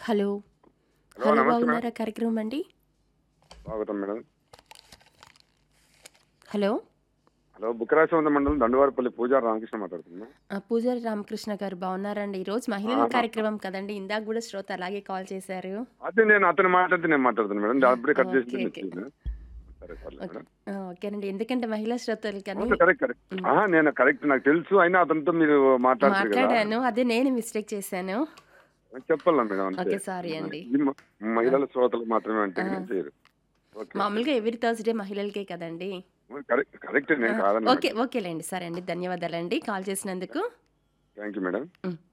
Hello hello hello నమస్తే madam బాగున్నారా కార్యక్రమం అండి స్వాగతం మేడం హలో హలో బుక్కరాజవంత మండలం దండవారిపల్లి పూజారి రామకృష్ణ మాట్లాడుతున్నా ఆ, పూజారి రామకృష్ణ గారు బాగున్నారండి ఈరోజు మహిళల కార్యక్రమం కదండి ఇందాక కూడా శ్రోత అలాగే కాల్ చేశారు అదే నేను అతను మాట్లాడితే నేను మాట్లాడుతున్నాను మేడం అప్పుడే కట్ చేసి ఓకే, నేను ఓకే. ఇచ్చేసాను. సరే పర్లేదు మేడం ఆ, ఓకేనండి ఎందుకంటే మహిళా శ్రోతలు కానీ అవును, కరెక్ట్ కరెక్ట్ ఆహా, నేను కరెక్ట్ నాకు తెలుసు అయినా అతనితో మీరు మాట్లాడతారు కదా మాట్లాడాను అదే నేను మిస్టేక్ చేశాను చెప్పాలా మేడం అంతే ఓకే సారీ అండి ఇది మ- మహిళల శ్రోతలకు మాత్రమే అంటే నేను చేయరు ఓకే మామూలుగా ఎవ్రీ థర్స్డే మహిళలకే కదండి కరెక్ట్ కరెక్ట్ నేను కాదన్నా ఓకే ఓకేలేండి సరే అండి ధన్యవాదాలండి కాల్ చేసినందుకు థ్యాంక్ యూ మేడం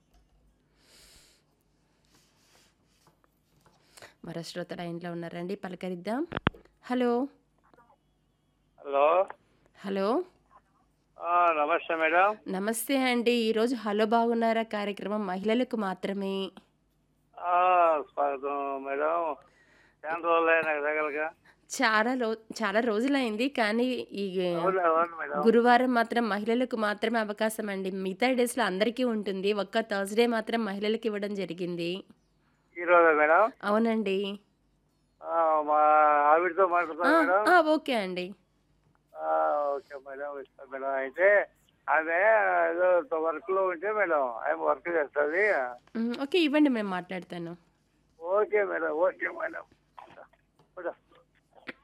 మరో శ్రోత లైన్లో ఉన్నారండి పలకరిద్దాం హలో హలో హలో ఆ, నమస్తే మేడం నమస్తే అండి ఈరోజు హలో బాగున్నారా కార్యక్రమం మహిళలకు మాత్రమే ఆ, స్వాగతం మేడం చాలా రోజులైనా దగ్గరగా చాలా రో చాలా రోజులైంది కానీ ఈ అవును అవును మేడం గురువారం మాత్రం మహిళలకు మాత్రమే అవకాశం అండి మిగతా డేస్లో అందరికీ ఉంటుంది ఒక్క థర్స్డే మాత్రం మహిళలకు ఇవ్వడం జరిగింది ఈ రోజు మేడం అవునండి ఆ, మా ఆవిడతో ఆ, మాట్లాడుతాను మేడం ఆ, ఓకే అండి ఆ, ఓకే మేడం ఇస్తాను మేడం అయితే ఆమె ఏదో వర్క్ లో ఉంటే మేడం ఆమె వర్క్ చేస్తుంది ఉమ్, ఓకే ఇవ్వండి మేము మాట్లాడతాను ఓకే మేడం ఓకే మేడం